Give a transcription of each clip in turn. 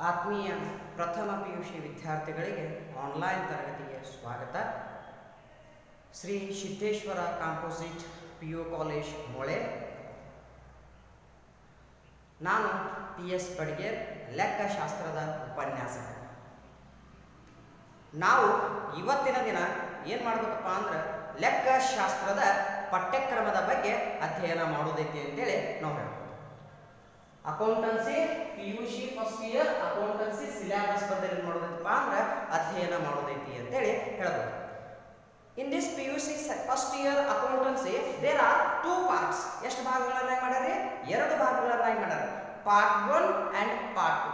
ಆತ್ಮೀಯ ಪ್ರಥಮ P U C ವಿದ್ಯಾರ್ಥಿಗಳಿಗೆ ಆನ್ಲೈನ್ ತರಗತಿಗೆ ಸ್ವಾಗತ Shri Siddeshwara composite P U college ಮೊಳೆ ನಾನು ಪಿ ಎಸ್ ಬಡ್ಗೇರ್ ಲೆಕ್ಕಶಾಸ್ತ್ರದ ಉಪನ್ಯಾಸಕ ನಾವು ಇವತ್ತಿನ ದಿನ ಏನು ಮಾಡಬೇಕಪ್ಪ ಅಂದ್ರೆ ಲೆಕ್ಕಶಾಸ್ತ್ರದ ಪಠ್ಯಕ್ರಮದ ಬಗ್ಗೆ ಅಧ್ಯಯನ ಮಾಡೋದೈತಿ ಅಂತೇಳಿ ನಾವು ಹೇಳ್ಬೋದು accountancy P U C first year accountancy syllabus ಬಗ್ಗೆ ಏನು ಮಾಡೋದೈತಪ್ಪ ಅಂದ್ರೆ ಅಧ್ಯಯನ ಮಾಡೋದೈತಿ ಅಂತೇಳಿ ಹೇಳ್ಬೋದು in this P U C first year accountancy there are two parts ಎಷ್ಟು ಭಾಗಗಳನ್ನಾಗಿ ಮಾಡ್ಯಾರಿ ಎರಡು ಭಾಗಗಳನ್ನಾಗಿ ಮಾಡ್ಯಾರ part one and part two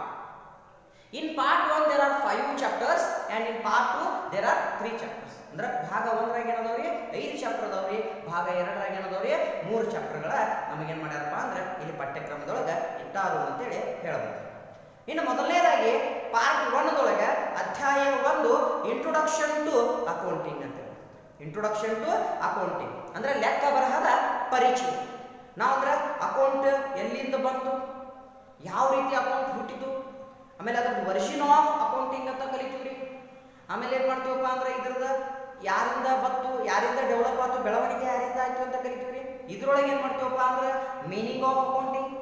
in part one there are five chapters and in part two there are three chapters ಅಂದ್ರೆ ಭಾಗ ಒಂದರಾಗ ಏನದವ್ರಿ ಐದು chapter ಅದಾವ್ರಿ ಭಾಗ ಎರಡರಾಗ ಏನದವ್ರಿ ಮೂರು ಚಾಪ್ಟರ್ಗಳ ನಮಗೇನು ಮಾಡ್ಯಾರಪ್ಪ ಅಂದ್ರೆ ಇಲ್ಲಿ ಪಠ್ಯಕ್ರಮದೊಳಗೆ ಇಟ್ಟಾರು ಅಂತೇಳಿ ಹೇಳ್ಬೋದು ಇನ್ನು ಮೊದಲನೇದಾಗಿ ಪಾರ್ಟ್ ಒನ್ದೊಳಗೆ ಅಧ್ಯಾಯ ಒಂದು ಇಂಟ್ರೊಡಕ್ಷನ್ ಟು ಅಕೌಂಟಿಂಗ್ ಅಂತ ಇಂಟ್ರೊಡಕ್ಷನ್ ಟು ಅಕೌಂಟಿಂಗ್ ಅಂದ್ರೆ ಲೆಕ್ಕ ಬರಹದ ಪರಿಚಯ ನಾವು ಅಂದ್ರೆ ಅಕೌಂಟ್ ಎಲ್ಲಿಂದ ಬಂತು ಯಾವ ರೀತಿ ಅಕೌಂಟ್ ಹುಟ್ಟಿತು ಆಮೇಲೆ ಅದ್ರ ವರ್ಷನ್ ಆಫ್ ಅಕೌಂಟಿಂಗ್ ಅಂತ ಕಲಿತೀವ್ರಿ ಆಮೇಲೆ ಏನು ಮಾಡ್ತೀವಪ್ಪ ಅಂದ್ರೆ ಇದ್ರದ ಯಾರಿಂದ ಬತ್ತು ಯಾರಿಂದ ಡೆವಲಪ್ ಆಯ್ತು ಬೆಳವಣಿಗೆ ಯಾರಿಂದ ಆಯ್ತು ಅಂತ ಕಲಿತೀವ್ರಿ ಇದ್ರೊಳಗೆ ಏನು ಮಾಡ್ತೀವಪ್ಪ ಅಂದ್ರೆ meaning of accounting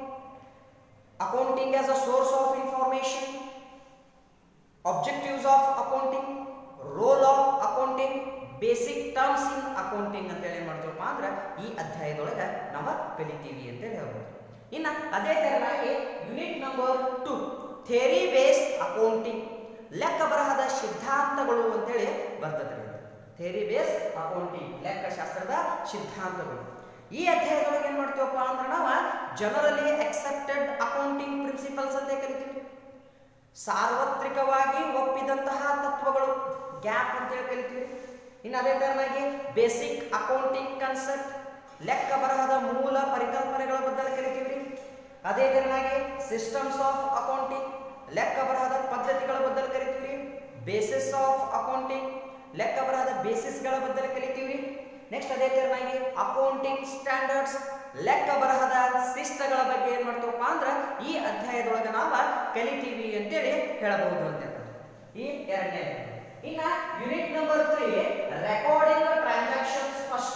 accounting as a source of information objectives of accounting role of accounting basic terms in accounting ಅಂತೇಳಿ ಏನು ಮಾಡ್ತೀವಪ್ಪ ಅಂದ್ರೆ ಈ ಅಧ್ಯಾಯದೊಳಗೆ ನಾವು ಕಲಿತೀವಿ ಅಂತೇಳಿ ಹೇಳ್ಬೋದು ಇನ್ನು ಅದೇ ಥರನಾಗಿ unit number two theory based accounting ಲೆಕ್ಕ ಬರಹದ ಸಿದ್ಧಾಂತಗಳು ಅಂತೇಳಿ ಬರ್ತದೆ ಥೇರಿ ಬೇಸ್ ಅಕೌಂಟಿಂಗ್ ಲೆಕ್ಕಶಾಸ್ತ್ರದ ಸಿದ್ಧಾಂತಗಳು ಈ ಅಧ್ಯಾಯದೊಳಗೆ ಏನು ಮಾಡ್ತೀವಪ್ಪ ಅಂದ್ರೆ ನಾವು ಜನರಲಿ ಅಕ್ಸೆಪ್ಟೆಡ್ ಅಕೌಂಟಿಂಗ್ ಪ್ರಿನ್ಸಿಪಲ್ಸ್ ಅಂತ ಕರಿತೀವಿ ಸಾರ್ವತ್ರಿಕವಾಗಿ ಒಪ್ಪಿದಂತಹ ತತ್ವಗಳು ಗ್ಯಾಪ್ ಅಂತೇಳಿ ಕರಿತೀವಿ ಇನ್ನು ಅದೇ ಥರನಾಗಿ ಬೇಸಿಕ್ ಅಕೌಂಟಿಂಗ್ ಕನ್ಸೆಪ್ಟ್ ಲೆಕ್ಕ ಬರಹದ ಮೂಲ ಪರಿಕಲ್ಪನೆಗಳ ಬಗ್ಗೆ ಕರಿತೀವಿ ಅದೇ ಥರನಾಗಿ ಸಿಸ್ಟಮ್ಸ್ ಆಫ್ ಅಕೌಂಟಿಂಗ್ ಲೆಕ್ಕ ಬರಹದ ಪದ್ಧತಿಗಳ ಬಗ್ಗೆ ಕರಿತೀವಿ ಬೇಸಿಸ್ ಆಫ್ ಅಕೌಂಟಿಂಗ್ ಲೆಕ್ಕ ಬರಹದ ಬೇಸಿಸ್ಗಳ ಬಗ್ಗೆ ಕಲಿತೀವಿ ನೆಕ್ಸ್ಟ್ ಅದೇ ಥರನಾಗಿ ಅಕೌಂಟಿಂಗ್ ಸ್ಟ್ಯಾಂಡರ್ಡ್ಸ್ ಲೆಕ್ಕ ಬರಹದ ಶಿಸ್ತಗಳ ಬಗ್ಗೆ ಏನು ಮಾಡ್ತೀವಪ್ಪ ಅಂದ್ರೆ ಈ ಅಧ್ಯಾಯದೊಳಗೆ ನಾವು ಕಲಿತೀವಿ ಅಂತೇಳಿ ಹೇಳಬಹುದು ಅಂತ ಈ ಎರಡನೇ ಇನ್ನ unit number three recording transactions first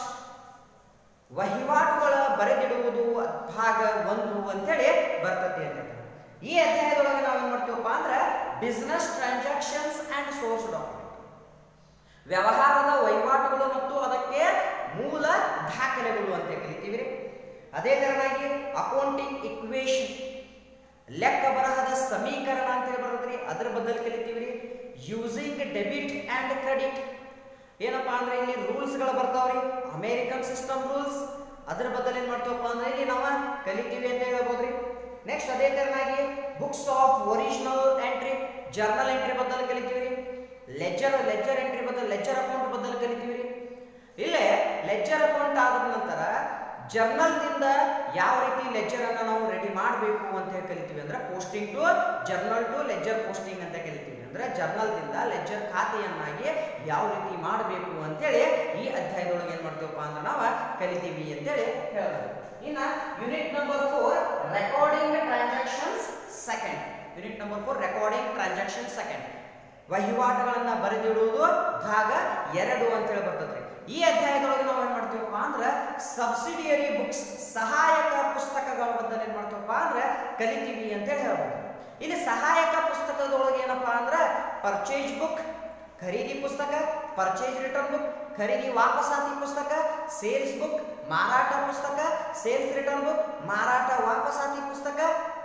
ವಹಿವಾಟುಗಳ ಬರೆದಿಡುವುದು ಭಾಗ ಒಂದು ಅಂತೇಳಿ ಬರ್ತದೆ ಅಂತ ಈ ಅಧ್ಯಾಯದೊಳಗೆ ನಾವು ಏನು ಮಾಡ್ತೀವಪ್ಪ ಅಂದ್ರೆ business transactions and source document ವ್ಯವಹಾರದ ವಹಿವಾಟುಗಳು ಮತ್ತು ಅದಕ್ಕೆ ಮೂಲ ದಾಖಲೆಗಳು ಅಂತ ಕರಿತೀವಿ ಅದೇ ತರನಾಗಿ ಅಕೌಂಟಿಂಗ್ ಇಕ್ವೇಶನ್ ಲೆಕ್ಕ ಬರಹದ ಸಮೀಕರಣ ಅಂತೇಳಿ ಬರೋದ್ರಿ ಅದ್ರ ಬದಲು ಕಲಿತೀವಿ ಯೂಸಿಂಗ್ ಡೆಬಿಟ್ ಆ್ಯಂಡ್ ಕ್ರೆಡಿಟ್ ಏನಪ್ಪ ಅಂದ್ರೆ ಇಲ್ಲಿ ರೂಲ್ಸ್ಗಳು ಬರ್ತಾವ್ರಿ ಅಮೇರಿಕನ್ ಸಿಸ್ಟಮ್ ರೂಲ್ಸ್ ಅದ್ರ ಬದಲು ಏನು ಮಾಡ್ತೀವಪ್ಪ ಅಂದ್ರೆ ಇಲ್ಲಿ ನಾವು ಕಲಿತೀವಿ ಅಂತ ಹೇಳ್ಬೋದ್ರಿ ನೆಕ್ಸ್ಟ್ ಅದೇ ತರನಾಗಿ books of original entry journal entry ಬದಲು ಕಲಿತೀವಿ ಲೆಜರ್ ಲೆಜರ್ ಎಂಟ್ರಿ ಬದಲು ಲೆಜರ್ ಅಕೌಂಟ್ ಬದಲು ಕಲಿತೀವಿ ಇಲ್ಲೇ ಲೆಜರ್ ಅಕೌಂಟ್ ಆದ ನಂತರ ಜರ್ನಲ್ನಿಂದ ಯಾವ ರೀತಿ ಲೆಜರ್ ಅನ್ನ ನಾವು ರೆಡಿ ಮಾಡಬೇಕು ಅಂತ ಹೇಳಿ ಕಲಿತೀವಿ ಅಂದ್ರೆ posting to journal to ledger posting ಅಂತ ಕಲಿತೀವಿ ಅಂದ್ರೆ ಜರ್ನಲ್ದಿಂದ ಲೆಜರ್ ಖಾತೆಯನ್ನಾಗಿ ಯಾವ ರೀತಿ ಮಾಡಬೇಕು ಅಂತೇಳಿ ಈ ಅಧ್ಯಾಯದೊಳಗೆ ಏನು ಮಾಡ್ತೀವಪ್ಪ ಅಂದ್ರೆ ನಾವು ಕಲಿತೀವಿ ಅಂತೇಳಿ ಹೇಳ್ಬೋದು ಇನ್ನ unit number four recording transactions second unit number four recording transaction second ವಹಿವಾಟುಗಳನ್ನ ಬರೆದಿಡುವುದು ಭಾಗ ಎರಡು ಅಂತೇಳಿ ಬರ್ತದೆ ಈ ಅಧ್ಯಾಯದೊಳಗೆ ನಾವು ಏನ್ ಮಾಡ್ತೀವಪ್ಪ ಅಂದ್ರೆ ಸಬ್ಸಿಡಿಯರಿ ಬುಕ್ಸ್ ಸಹಾಯಕ ಪುಸ್ತಕಗಳ ಬಗ್ಗೆ ಏನ್ ಮಾಡ್ತೀವಪ್ಪ ಅಂದ್ರೆ ಕಲಿತೀವಿ ಅಂತೇಳಿ ಹೇಳ್ಬೋದು ಇಲ್ಲಿ ಸಹಾಯಕ ಪುಸ್ತಕದೊಳಗೆ ಏನಪ್ಪಾ ಅಂದ್ರೆ ಪರ್ಚೇಜ್ ಬುಕ್ ಖರೀದಿ ಪುಸ್ತಕ ಪರ್ಚೇಜ್ ರಿಟರ್ನ್ ಬುಕ್ ಖರೀದಿ ವಾಪಸಾತಿ ಪುಸ್ತಕ ಸೇಲ್ಸ್ ಬುಕ್ ಮಾರಾಟ ಪುಸ್ತಕ ಸೇಲ್ಸ್ ರಿಟರ್ನ್ ಬುಕ್ ಮಾರಾಟ ವಾಪಸಾತಿ ಪುಸ್ತಕ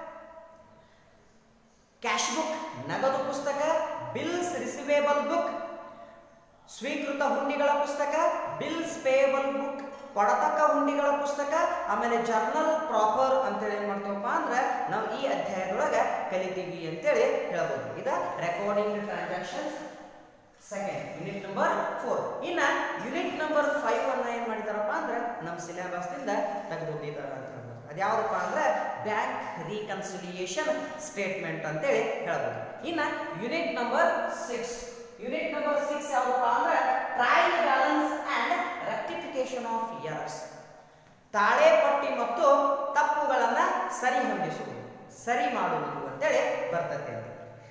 ಕ್ಯಾಶ್ ಬುಕ್ ನಗದು ಪುಸ್ತಕ ಬಿಲ್ಸ್ ರಿಸಿವೇಬಲ್ ಬುಕ್ ಸ್ವೀಕೃತ ಹುಂಡಿಗಳ ಪುಸ್ತಕ ಬಿಲ್ಸ್ ಪೇಯಬಲ್ ಬುಕ್ ಕೊಡತಕ್ಕ ಹುಂಡಿಗಳ ಪುಸ್ತಕ ಆಮೇಲೆ ಜರ್ನಲ್ ಪ್ರಾಪರ್ ಅಂತೇಳಿ ಏನು ಮಾಡ್ತೀವಪ್ಪ ಅಂದ್ರೆ ನಾವು ಈ ಅಧ್ಯಾಯದೊಳಗೆ ಕಲಿತೀವಿ ಅಂತೇಳಿ ಹೇಳ್ಬೋದು ಇದು recording transactions second unit number four ಇನ್ನ ಯೂನಿಟ್ ನಂಬರ್ ಫೈವ್ ಅನ್ನ ಏನ್ ಮಾಡಿದಾರಪ್ಪ ಅಂದ್ರೆ ನಮ್ಮ ಸಿಲೆಬಸ್ನಿಂದ ತೆಗೆದುಕೊಂಡಿದ್ದಾರೆ ಅಂತ ಹೇಳ್ಬೋದು ಅದ್ಯಾವುದಪ್ಪ ಅಂದ್ರೆ ಬ್ಯಾಂಕ್ ರೀಕನ್ಸಿಲಿಯೇಷನ್ ಸ್ಟೇಟ್ಮೆಂಟ್ ಅಂತೇಳಿ ಹೇಳ್ಬೋದು ಇನ್ನ unit number six unit number six ಯಾವ್ದಪ್ಪ ಅಂದ್ರೆ trial balance and rectification of errors ತಾಳೆ ಪಟ್ಟಿ ಮತ್ತು ತಪ್ಪುಗಳನ್ನ ಸರಿ ಹೊಂದಿಸುವುದು ಸರಿ ಮಾಡುವುದು ಅಂತೇಳಿ ಬರ್ತದೆ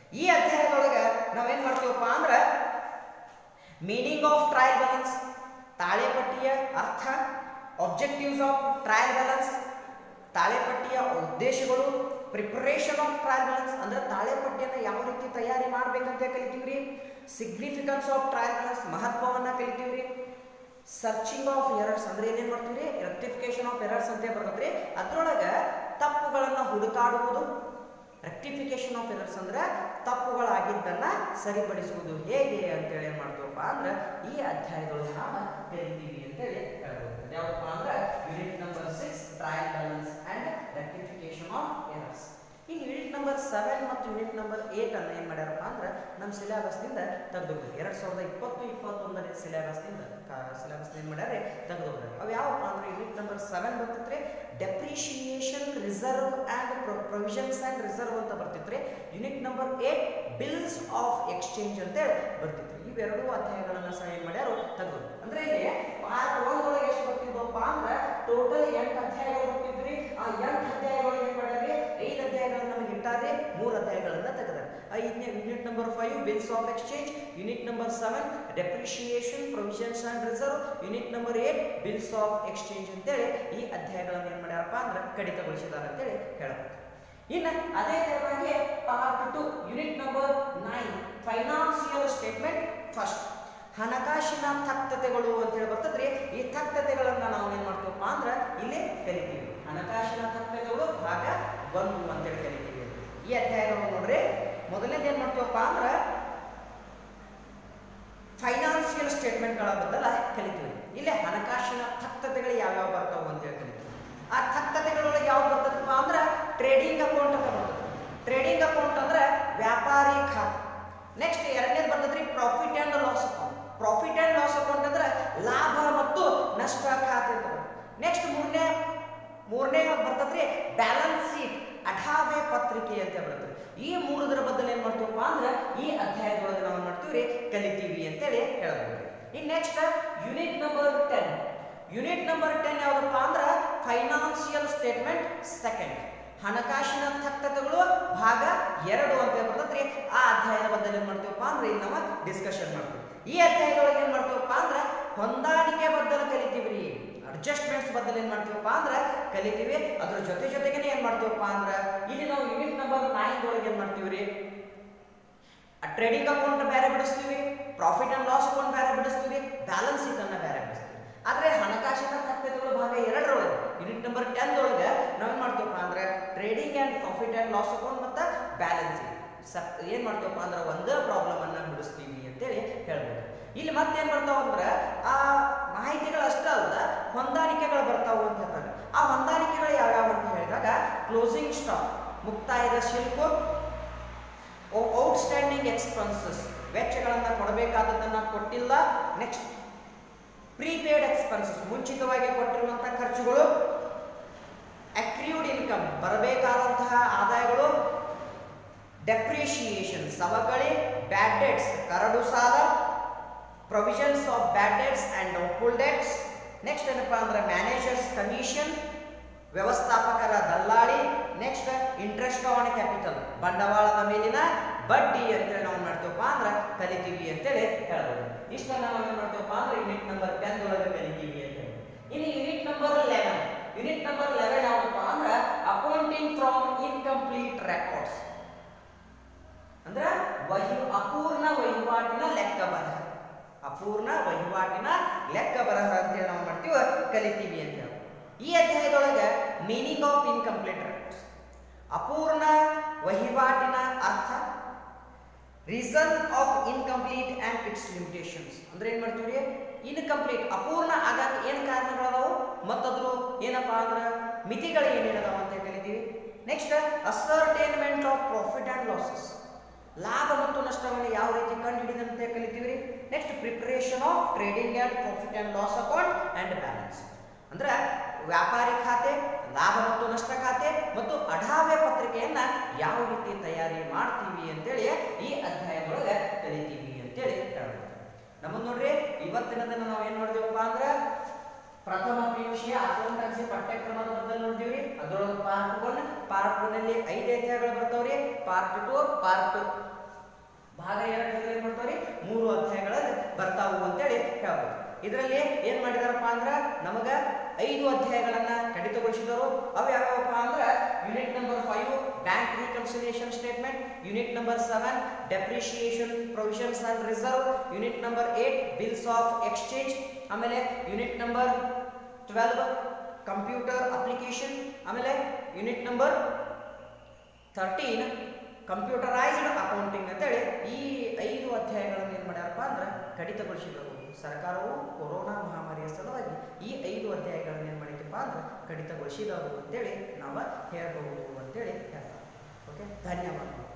ಈ ಅಧ್ಯಾಯದೊಳಗೆ ನಾವೇನ್ ಮಾಡ್ತೀವಪ್ಪ ಅಂದ್ರೆ ಮೀನಿಂಗ್ ಆಫ್ ಟ್ರಯಲ್ ಬ್ಯಾಲೆನ್ಸ್ ತಾಳೆಪಟ್ಟಿಯ ಅರ್ಥ ಆಬ್ಜೆಕ್ಟಿವ್ಸ್ ಆಫ್ ಟ್ರಯಲ್ ಬ್ಯಾಲೆನ್ಸ್ ತಾಳೆಪಟ್ಟಿಯ ಉದ್ದೇಶಗಳು ಪ್ರಿಪರೇಷನ್ ಆಫ್ ಟ್ರಯಲ್ ಬ್ಯಾಲೆನ್ಸ್ ಅಂದ್ರೆ ತಾಳೆಪಟ್ಟಿಯನ್ನು ಯಾವ ರೀತಿ ತಯಾರಿ ಮಾಡ್ಬೇಕಂತ ಕಲಿತೀವ್ರಿ ಸಿಗ್ನಿಫಿಕೆನ್ಸ್ ಆಫ್ ಟ್ರಯಲ್ ಬ್ಯಾಲೆನ್ಸ್ ಮಹತ್ವವನ್ನ ಕಲಿತೀವ್ರಿ ಸರ್ಚಿಂಗ್ ಆಫ್ ಎರರ್ಸ್ ಅಂದ್ರೆ ಏನೇನ್ ಮಾಡ್ತೀವಿ ರೆಕ್ಟಿಫಿಕೇಶನ್ ಆಫ್ ಎರರ್ಸ್ ಅಂತ ಬರ್ತದ್ರಿ ಅದ್ರೊಳಗ ತಪ್ಪುಗಳನ್ನ ಹುಡುಕಾಡುವುದು ರೆಕ್ಟಿಫಿಕೇಶನ್ ಆಫ್ ಎರರ್ಸ್ ಅಂದ್ರೆ ತಪ್ಪುಗಳಾಗಿದ್ದನ್ನ ಸರಿಪಡಿಸುವುದು ಹೇಗೆ ಅಂತೇಳಿ ಏನ್ ಮಾಡ್ತೀವಪ್ಪ ಅಂದ್ರೆ ಈ ಅಧ್ಯಾಯದೊಳಗೆ ನಾವು ಕಲಿತೀವಿ ಅಂತೇಳಿ ಹೇಳ್ಬೋದು ಯಾವಪ್ಪ ಅಂದ್ರೆ unit number six trial balance and rectification of errors ಈ ಯೂನಿಟ್ ನಂಬರ್ ಸೆವೆನ್ ಮತ್ತು ಯೂನಿಟ್ ನಂಬರ್ ಏಟ್ ಅನ್ನ ಏನ್ ಮಾಡ್ಯಾರಪ್ಪ ಅಂದ್ರೆ ನಮ್ಮ ಸಿಲೆಬಸ್ನಿಂದ ತೆಗೆದು ಎರಡ್ ಸಾವಿರದ ಇಪ್ಪತ್ತು ಇಪ್ಪತ್ತೊಂದನೇ ಸಿಲೆಬಸ್ನಿಂದ ಸಿಲೆಬಸ್ ಏನ್ ಮಾಡ್ಯಾರೆ ತೆಗೆದು ಅವು ಯಾವಪ್ಪ ಅಂದ್ರೆ ಯೂನಿಟ್ ನಂಬರ್ ಸೆವೆನ್ ಬರ್ತಿತ್ರಿ depreciation reserve and provisions and reserve ಅಂತ ಬರ್ತಿತ್ರಿ unit number eight bills of exchange ಅಂತ ಬರ್ತಿತ್ರಿ ಇವೆರಡೂ ಅಧ್ಯಾಯಗಳನ್ನ ಸಹ ಏನ್ ಮಾಡ್ಯಾರು ತೆಗೆದು ಅಂದ್ರೆ ಇಲ್ಲಿ ಪಾರ್ಟ್ ಒನ್ ಒಳಗೆ ಎಷ್ಟು ಬರ್ತಿದ್ವಪ್ಪ ಅಂದ್ರೆ ಟೋಟಲ್ ಎಂಟು ಅಧ್ಯಾಯಗಳು ಬರ್ತಿದ್ರಿ ಆ ಎಂಟು ಅಧ್ಯಾಯಗಳು ಏನ್ ಮಾಡ್ಯಾರಿ ಐದು ಅಧ್ಯಾಯಗಳನ್ನ ನಮಗೆ ಇಟ್ಟಾರೆ ಮೂರು ಅಧ್ಯಾಯಗಳನ್ನ ತೆಗೆದಾರೆ ಐದನೇ unit number five bills of exchange unit number seven depreciation provisions and reserve unit number eight bills of exchange ಅಂತೇಳಿ ಈ ಅಧ್ಯಾಯಗಳನ್ನು ಏನ್ ಮಾಡ್ಯಾರಪ್ಪ ಅಂದ್ರೆ ಕಡಿತಗೊಳಿಸಿದ್ದಾರೆ ಅಂತೇಳಿ ಹೇಳಬಹುದು ಇನ್ನು ಅದೇ ತರವಾಗಿ part two unit number nine financial statement first ಹಣಕಾಸಿನ ತಕ್ತತೆಗಳು ಅಂತ ಹೇಳಿ ಬರ್ತದ್ರಿ ಈ ತಕ್ತತೆಗಳನ್ನ ನಾವು ಏನ್ ಮಾಡ್ತೀವಪ್ಪ ಅಂದ್ರೆ ಇಲ್ಲಿ ಕಲಿತೀವಿ ಹಣಕಾಸಿನ ತಕ್ತತೆಗಳು ಭಾಗ ಒಂದು ಅಂತೇಳಿ ಕಲಿತೀವಿ ಈ ಅಧ್ಯಾಯಗಳು ನೋಡ್ರಿ ಮೊದಲನೇದು ಏನ್ ಮಾಡ್ತೀವಪ್ಪ ಅಂದ್ರೆ ಫೈನಾನ್ಸಿಯಲ್ ಸ್ಟೇಟ್ಮೆಂಟ್ಗಳ ಬದಲ ಕಲಿತೀವಿ ಇಲ್ಲಿ ಹಣಕಾಸಿನ ತಕ್ತತೆಗಳು ಯಾವ್ಯಾವ ಬರ್ತಾವ ಅಂತ ಹೇಳಿ ಕಲಿತೀವಿ ಆ ತಕ್ತತೆಗಳೊಳಗೆ ಯಾವ್ದು ಬರ್ತದಪ್ಪ ಅಂದ್ರೆ ಟ್ರೇಡಿಂಗ್ ಅಕೌಂಟ್ ಅಂತ ಬರ್ತದೆ ಟ್ರೇಡಿಂಗ್ ಅಕೌಂಟ್ ಅಂದ್ರೆ ವ್ಯಾಪಾರಿ ಖಾತೆ ನೆಕ್ಸ್ಟ್ ಎರಡನೇದು ಬರ್ತದ್ರಿ profit and loss account profit and loss account ಅಂದ್ರೆ ಲಾಭ ಮತ್ತು ನಷ್ಟ ಖಾತೆ ಅಂತ ನೆಕ್ಸ್ಟ್ ಮೂರನೇ ಮೂರನೇ ಬರ್ತದ್ರಿ ಬ್ಯಾಲೆನ್ಸ್ ಶೀಟ್ ಅಠಾವೆ ಪತ್ರಿಕೆ ಅಂತ ಬರ್ತದೆ ಈ ಮೂರದರ ಬದಲು ಏನ್ ಮಾಡ್ತೀವಪ್ಪ ಅಂದ್ರೆ ಈ ಅಧ್ಯಾಯದೊಳಗೆ ನಾವು ಮಾಡ್ತೀವ್ರಿ ಕಲಿತೀವಿ ಅಂತೇಳಿ ಹೇಳ್ಬೋದು in next unit number ten unit number ten ಯಾವ್ದಪ್ಪ ಅಂದ್ರೆ ಫೈನಾನ್ಸಿಯಲ್ ಸ್ಟೇಟ್ಮೆಂಟ್ ಸೆಕೆಂಡ್ ಹಣಕಾಸಿನ ತಕ್ತತೆಗಳು ಭಾಗ ಎರಡು ಅಂತ ಬರ್ತದ್ರಿ ಆ ಅಧ್ಯಾಯದ ಬದಲು ಏನ್ ಮಾಡ್ತೀವಪ್ಪ ಅಂದ್ರೆ ಇಲ್ಲಿ ನಾವು ಡಿಸ್ಕಷನ್ ಮಾಡ್ತೀವಿ ಈ ಅಧ್ಯಾಯದೊಳಗೆ ಏನ್ ಮಾಡ್ತೀವಪ್ಪ ಅಂದ್ರೆ ಹೊಂದಾಣಿಕೆ ಬದಲು ಕಲಿತೀವ್ರಿ ಅಡ್ಜಸ್ಟ್ಮೆಂಟ್ಸ್ ಬದಲು ಏನ್ ಮಾಡ್ತೀವಪ್ಪ ಅಂದ್ರೆ ಕಲಿತೀವಿ ಅದ್ರ ಜೊತೆ ಜೊತೆಗೇನೆ ಏನ್ ಮಾಡ್ತೀವಪ್ಪ ಅಂದ್ರೆ ಇಲ್ಲಿ ನಾವು ಯೂನಿಟ್ ನಂಬರ್ ನೈನ್ ಒಳಗೆ ಏನ್ ಮಾಡ್ತೀವ್ರಿ ಟ್ರೇಡಿಂಗ್ ಅಕೌಂಟ್ ಬೇರೆ ಬಿಡಿಸ್ತೀವಿ ಪ್ರಾಫಿಟ್ ಅಂಡ್ ಲಾಸ್ ಅಕೌಂಟ್ ಬೇರೆ ಬಿಡಿಸ್ತೀವಿ ಬ್ಯಾಲೆನ್ಸ್ ಶೀಟ್ ಅನ್ನ ಬೇರೆ ಬಿಡಿಸ್ತೀವಿ ಆದ್ರೆ ಹಣಕಾಸಿನ ತತ್ವಗಳು ಭಾಗ ಎರಡರೊಳಗೆ ಯೂನಿಟ್ ನಂಬರ್ ಟೆನ್ ಒಳಗೆ ನಾವೇನ್ ಮಾಡ್ತೀವಪ್ಪ ಅಂದ್ರೆ trading and profit and loss account ಮತ್ತೆ ಬ್ಯಾಲೆನ್ಸ್ ಶೀಟ್ ಏನ್ ಮಾಡ್ತೀವಪ್ಪ ಅಂದ್ರೆ ಒಂದೇ ಪ್ರಾಬ್ಲಮ್ ಅನ್ನ ಬಿಡಿಸ್ತೀವಿ ಅಂತೇಳಿ ಹೇಳ್ಬೋದು ಇಲ್ಲಿ ಮತ್ತೇನ್ ಬರ್ತಾವ ಅಂದ್ರೆ ಆ ಮಾಹಿತಿಗಳು ಅಷ್ಟೇ ಅಲ್ಲ ಹೊಂದಾಣಿಕೆಗಳು ಬರ್ತಾವು ಅಂತ ಹೇಳ್ತಾರೆ ಆ ಹೊಂದಾಣಿಕೆಗಳು ಯಾವ್ಯಾವ ಅಂತ ಹೇಳಿದಾಗ ಕ್ಲೋಸಿಂಗ್ ಸ್ಟಾಕ್ ಮುಕ್ತಾಯದ ಶಿಲ್ಪ ಔಟ್ಸ್ಟ್ಯಾಂಡಿಂಗ್ ಎಕ್ಸ್ಪೆನ್ಸಸ್ ವೆಚ್ಚಗಳನ್ನು ಕೊಡಬೇಕಾದದನ್ನ ಕೊಟ್ಟಿಲ್ಲ ನೆಕ್ಸ್ಟ್ ಪ್ರೀಪೇಡ್ ಎಕ್ಸ್ಪೆನ್ಸಸ್ ಮುಂಚಿತವಾಗಿ ಕೊಟ್ಟಿರುವಂತಹ ಖರ್ಚುಗಳು ಅಕ್ರಿಯೂಡ್ ಇನ್ಕಮ್ ಬರಬೇಕಾದಂತಹ ಆದಾಯಗಳು ಡೆಪ್ರಿಷಿಯೇಷನ್ ಸವಕಳಿ ಬ್ಯಾಡ್ ಡೆಟ್ಸ್ ಕರಡು ಸಾಲ provisions of bad debts and doubtful debts next ಏನಪ್ಪಾ ಅಂದ್ರೆ ಮ್ಯಾನೇಜರ್ಸ್ ಕಮಿಷನ್ ವ್ಯವಸ್ಥಾಪಕರ ದಲ್ಲಾಳಿ ನೆಕ್ಸ್ಟ್ ಇಂಟ್ರೆಸ್ಟ್ ಆನ್ ಕ್ಯಾಪಿಟಲ್ ಬಂಡವಾಳದ ಮೇಲಿನ ಬಡ್ಡಿ ಅಂತೇಳಿ ನಾವು ಮಾಡ್ತೀವಪ್ಪ ಅಂದ್ರೆ ಕಲಿತೀವಿ ಅಂತೇಳಿ ಹೇಳ್ಬೋದು ಇಷ್ಟನ್ನ ನಾವು ಏನ್ ಮಾಡ್ತೀವಪ್ಪ ಅಂದ್ರೆ ಯೂನಿಟ್ ನಂಬರ್ ಟೆನ್ ಒಳಗೆ ಕಲಿತೀವಿ ಅಂತ ಹೇಳಿ ಇನ್ನು unit number eleven unit number eleven ಯಾವಪ್ಪ ಅಂದ್ರೆ ಅಕೌಂಟಿಂಗ್ ಫ್ರಮ್ ಇನ್ಕಂಪ್ಲೀಟ್ ರೆಕಾರ್ಡ್ಸ್ ಅಂದ್ರೆ ವಹಿ ಅಪೂರ್ಣ ವಹಿವಾಟಿನ ಲೆಕ್ಕ ಬರಹ ಅಪೂರ್ಣ ವಹಿವಾಟಿನ ಲೆಕ್ಕ ಬರಹ ಅಂತೇಳಿ ನಾವು ಮಾಡ್ತೀವಿ ಕಲಿತೀವಿ ಅಂತ ಹೇಳಿ ಈ ಅಧ್ಯಾಯದೊಳಗೆ ಮೀನಿಂಗ್ ಆಫ್ ಇನ್ಕಂಪ್ಲೀಟ್ ರೆಕಾರ್ಡ್ಸ್ ಅಪೂರ್ಣ ವಹಿವಾಟಿನ ಅರ್ಥ reason of incomplete and its limitations ಅಂದ್ರೆ ಏನ್ ಮಾಡ್ತೀವಿ ಇನ್ಕಂಪ್ಲೀಟ್ ಅಪೂರ್ಣ ಆಗಾಕ ಏನ್ ಕಾರಣಗಳದಾವು ಮತ್ತದ್ರ ಏನಪ್ಪಾ ಅಂದ್ರೆ ಮಿತಿಗಳು ಏನೇನದಾವ ಅಂತ ಕಲಿತೀವಿ next ascertainment of profit and losses ಲಾಭ ಮತ್ತು ನಷ್ಟವನ್ನು ಯಾವ ರೀತಿ ಕಂಡು ಹಿಡಿದಂತೆ ಕಲಿತೀವಿ next preparation of trading and profit and loss account and balance ಅಂದ್ರೆ ವ್ಯಾಪಾರಿ ಖಾತೆ ಲಾಭ ಮತ್ತು ನಷ್ಟ ಖಾತೆ ಮತ್ತು ಅಢಾವೆ ಪತ್ರಿಕೆಯನ್ನ ಯಾವ ರೀತಿ ತಯಾರಿ ಮಾಡ್ತೀವಿ ಅಂತೇಳಿ ಈ ಅಧ್ಯಾಯದೊಳಗೆ ಕಲಿತೀವಿ ಅಂತೇಳಿ ಹೇಳ್ಬೋದು ನಮ್ಮದ್ ನೋಡ್ರಿ ಇವತ್ತಿನದನ್ನ ನಾವು ಏನ್ ಮಾಡಿದೀವಪ್ಪ ಅಂದ್ರೆ ಪ್ರಥಮ ಪಿಯುಷಿಯ ಅಕೌಂಟೆನ್ಸಿ ಪಠ್ಯಕ್ರಮದ ಬದಲು ನೋಡಿದ್ವಿ ಅದರೊಳಗೆ ಪಾರ್ಟ್ ಒನ್ ಪಾರ್ಟ್ ಒನ್ ಅಲ್ಲಿ ಐದು ಅಧ್ಯಾಯಗಳು ಬರ್ತಾವ್ರಿ ಪಾರ್ಟ್ ಟು ಪಾರ್ಟ್ ಭಾಗ ಎರಡು ಏನ್ ಮಾಡ್ತಾವ್ರಿ ಮೂರು ಅಧ್ಯಾಯಗಳಲ್ಲಿ ಬರ್ತಾವು ಅಂತೇಳಿ ಹೇಳ್ಬೋದು ಇದರಲ್ಲಿ ಏನ್ ಮಾಡಿದಾರಪ್ಪ ಅಂದ್ರ ನಮಗ ಐದು ಅಧ್ಯಾಯಗಳನ್ನ ಕಡಿತಗೊಳಿಸಿದರು ಅವು ಯಾವ್ಯಾವಪ್ಪ ಅಂದ್ರ unit number five bank reconciliation statement unit number seven depreciation provisions and reserve unit number eight bills of exchange ಆಮೇಲೆ unit number twelve computer application ಆಮೇಲೆ unit number thirteen computerised accounting ಅಂತೇಳಿ ಈ ಐದು ಅಧ್ಯಾಯಗಳನ್ನು ಏನು ಮಾಡ್ಯಾರಪ್ಪ ಅಂದ್ರೆ ಕಡಿತಗೊಳಿಸಿದರು ಸರ್ಕಾರವು ಕೊರೋನಾ ಮಹಾಮಾರಿಯ ಸಲುವಾಗಿ ಈ ಐದು ಅಧ್ಯಾಯಗಳನ್ನು ಏನು ಮಾಡಿದಪ್ಪ ಅಂದ್ರೆ ಕಡಿತಗೊಳಿಸಿದವರು ಅಂತೇಳಿ ನಾವು ಹೇಳಬಹುದು ಅಂತೇಳಿ ಹೇಳ್ತಾರೆ ಓಕೆ ಧನ್ಯವಾದಗಳು